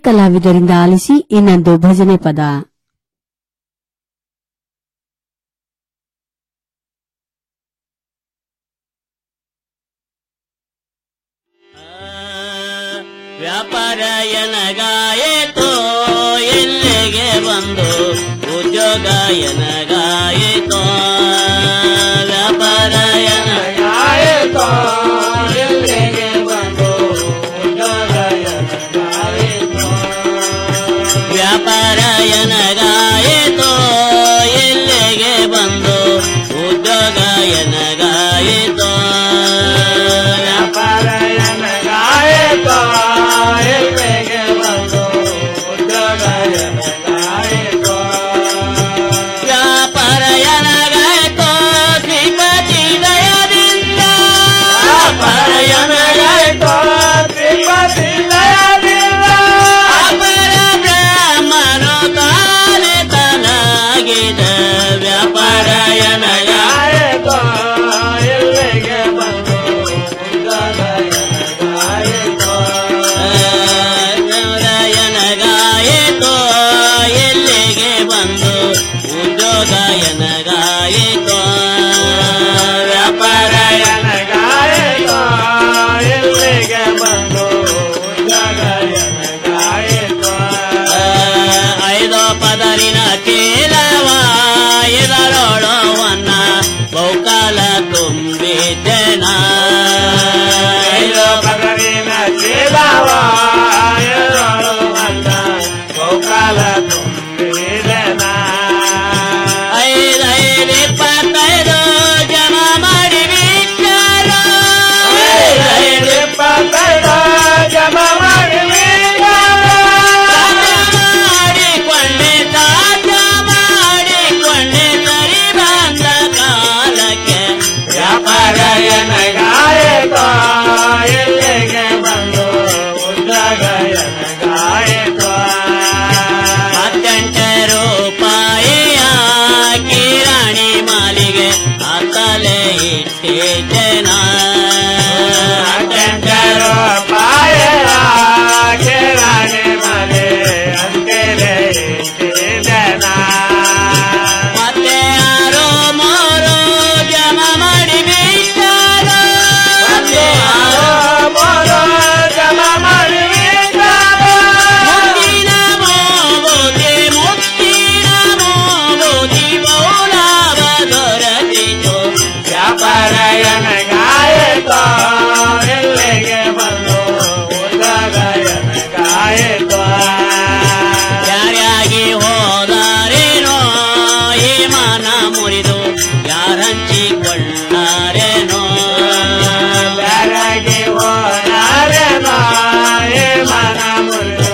ಕಲಾವಿದರಿಂದ ಆಲಿಸಿ ಇನ್ನೊಂದು ಭಜನೆ ಪದ ವ್ಯಾಪಾರ ಎನಗಾಯಿತೋ ಇಲ್ಲಿಗೆ ಬಂದು ಉದ್ಯೋಗ ಎನಗಾಯಿತೋ ವ್ಯಾಪಾರ ಎನಗಾಯಿತೋ ಇಲ್ಲಿಗೆ ಬಂದು ಉದ್ಯೋಗ ಎನಗಾಯಿತೋ ವ್ಯಾಪಾರ ಎನಗಾಯಿತೋ ಇಲ್ಲಿಗೆ ಬಂದು ಉದ್ಯೋಗ ಎನಗಾಯಿತೋ ವ್ಯಾಪಾರ ಎನಗಾಯಿತೋ ಇಲ್ಲಿಗೆ ಬಂದು ಉದ್ಯೋಗ ಎನಗಾಯಿತೋ ವ್ಯಾಪಾರ ಎನಗಾಯಿತೋ ಶ್ರೀಪತಿ ದಯದಿಂದ ವ್ಯಾಪಾರ ಎನಗಾಯಿತೋ ಶ್ರೀಪತಿ ದಯದಿಂದ ಅಪರ ಬ್ರಹ್ಮನು ತಾನೆ ತನಗಿದ ವ್ಯಾಪಾರ ಎನಗಾಯಿತೋ ಇಲ್ಲಿಗೆ ಬಂದು ಉದ್ಯೋಗ ಎನಗಾಯಿತೋ ಎನಗಾಯಿತೋ ಎಲ್ಲಿಗೆ ಬಂದು ಉದ್ಯೋಗ ಎನಗಾಯಿತೋ ವ್ಯಾಪಾರ ಎನಗಾಯಿತೋ ಎಲ್ಲಿಗೆ ಬಂದು ಉದ್ಯೋಗ ಎನಗಾಯಿತೋ ಐದು ಪದರಿನ ಚೀಲವ ಇದರೊಳವನ್ನ ಬಹುಕಾಲ ತುಂಬಿದ್ದೆನ ಐದು ಪದರಿನ ಚೀಲವ ಇದರೊಳವನ್ನ ಬಹುಕಾಲ ತುಂಬಿದೆನ ಐದೈದು ಇಪ್ಪತ್ತೈದು ಜಮ ಮಾಡಿ ಬಿಟ್ಟರು ಐದೈದು ಇಪ್ಪತ್ತೈದು ಜಮ ಮಾಡಿ ಮಾಡಿಕೊಂಡೆ ತಾಜ ಮಾಡಿಕೊಂಡೆ ಸರಿ ಬಂದ ಕಾಲಕ್ಕೆ ವ್ಯಾಪಾರ ಎನಗಾಯಿತೋ ಎಲ್ಲಿಗೆ ಬಂದು ಉದ್ಯೋಗ ಎನಗಾಯಿತೋ ಹತ್ತೆಂಟು ರೂಪಾಯಿಯ ಕಿರಾಣಿ ಮಾಲಿಗೆ ಅತ್ತಲೆ ಇಟ್ಟಿದ್ದೇನ ಹತ್ತೆಂಟು ರೂಪಾಯಿಯ ಕಿರಾಣಿ ಮಾಲೆ ಅಂತೇಲೆ ಇಟ್ಟಿದ್ದೇನ ಮತ್ತೆ ಆರು ಮೂರು ಜಮ ಮಾಡಿ ಬಿಟ್ಟಾರ ಮತ್ತೆ ಆರು ಮೂರು ಜಮ ಮಾಡಿ ಬಿಟ್ಟಾರ ಮುತ್ತಿನ ಮೋಬೋದಿ ಮುತ್ತಿನ ಮೋಬೋದಿ ಬಹುಲಾಭ ದೊರಕಿತು ವ್ಯಾಪಾರ ಎನಗಾಯಿತೋ ಎಲ್ಲಿಗೆ ಬಂದು ಉದ್ಯೋಗ ಎನಗಾಯಿತೋ ಯಾರ್ಯಾಗಿ ಹೋದಾರೇನೋ ಈ ಮನ ಮುರಿದು ಯಾರಂಚಿಕೊಳ್ಳಾರೇನೋ ಯಾರಾಗಿ ಹೋದಾರೇನೋ ಈ ಮನ ಮುರಿದು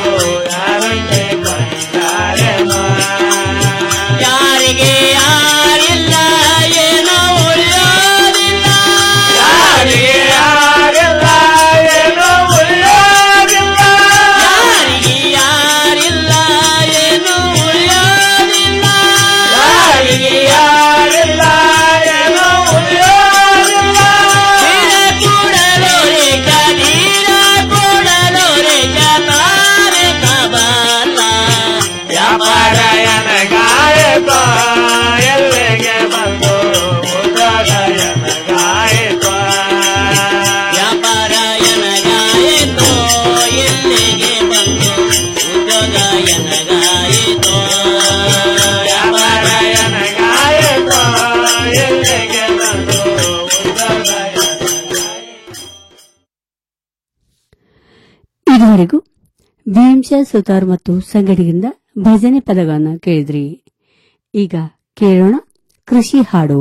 ಯಾರಂಚಿಕೊಳ್ಳಾರೇನೋ ಯಾರಿಗೆ ಯಾರಿಲ್ಲ ಏನೋ ಉಳಿಯೋದಿಲ್ಲ ಯಾರಿಗೆ ಯಾರಿಲ್ಲ ಏನೋ ಉಳಿಯೋದಿಲ್ಲ ಯಾರಿಗೆ ಯಾರಿಲ್ಲ ಏನೋ ಉಳಿಯೋದಿಲ್ಲ ಯಾರಿಗೆ ಯಾರಿಲ್ಲ ಏನೋ ಉಳಿಯೋದಿಲ್ಲ ನೀರ ಕೂಡಲು ರೇಖ ನೀರ ಕೂಡಲು ರೇಖ ತಾರೆ ಕಬಲ್ಲ ವ್ಯಾಪಾರ ಎನಗಾಯಿತೋ ಎಲ್ಲಿಗೆ ಬಂದು ಉದ್ಯೋಗ ಎನಗಾಯಿತೋ ವ್ಯಾಪಾರ ಎನಗಾಯಿತೋ ಎಲ್ಲಿಗೆ ಬಂದು ಉದ್ಯೋಗ ಎನಗಾಯಿತೋ ವ್ಯಾಪಾರ ಎನಗಾಯಿತೋ ಎಲ್ಲಿಗೆ ಬಂದು ಉದ್ಯೋಗ ಇದುವರೆಗೂ ಭೀಮ್ಸ ಸುತಾರ್ ಮತ್ತು ಸಂಗಡಿಗರಿಂದ ಭಜನೆ ಪದಗಳನ್ನು ಕೇಳಿದ್ರಿ ಈಗ ಕೇಳೋಣ ಕೃಷಿ ಹಾಡು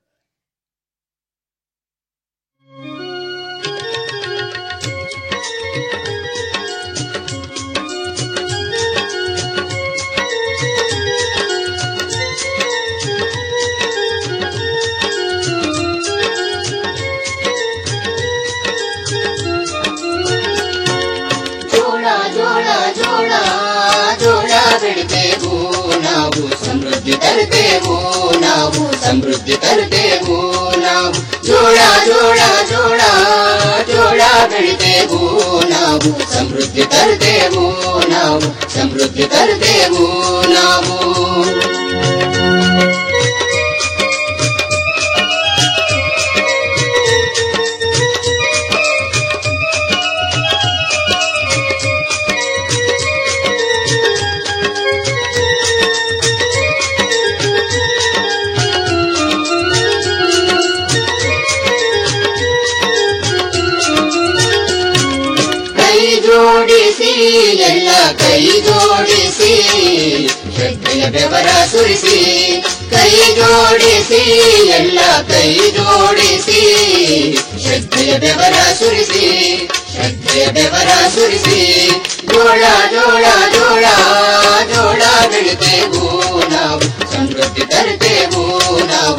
ಜೋಳ ಜೋಳ ಜೋಳ ಜೋಳ ಬೆಳಿತೇವು ನಾವು ಸಮೃದ್ಧಿ ತರುತ್ತೇವು ನಾವು ಸಮೃದ್ಧಿ ತರುತ್ತೇವು ನಾವು ಜೋಳ ಜೋಳ ಜೋಳ ಜೋಳ ಬೆಳಿತೇವು ನಾವು ನಾವು ಸಮೃದ್ಧಿ ತರುತ್ತೇವು ನಾವು ಸಮೃದ್ಧಿ ತರುತ್ತೇವು ನಾವು ಕೈ ಜೋಡಿಸಿ ಎಲ್ಲ ಕೈ ಜೋಡಿಸಿ ಶ್ರದ್ಧೆಯ ಬೆವರ ಸುರಿಸಿ ಕೈ ಜೋಡಿಸಿ ಎಲ್ಲ ಕೈ ಜೋಡಿಸಿ ಶ್ರದ್ಧೆಯ ಬೆವರ ಸುರಿಸಿ ಶ್ರದ್ಧೆಯ ಬೆವರ ಸುರಿಸಿ ಜೋಳ ಜೋಳ ಜೋಳ ಜೋಳ ಬೆಳಿತೇವು ನಾವು ಸಮೃದ್ಧಿ ತರುತ್ತೇವು ನಾವು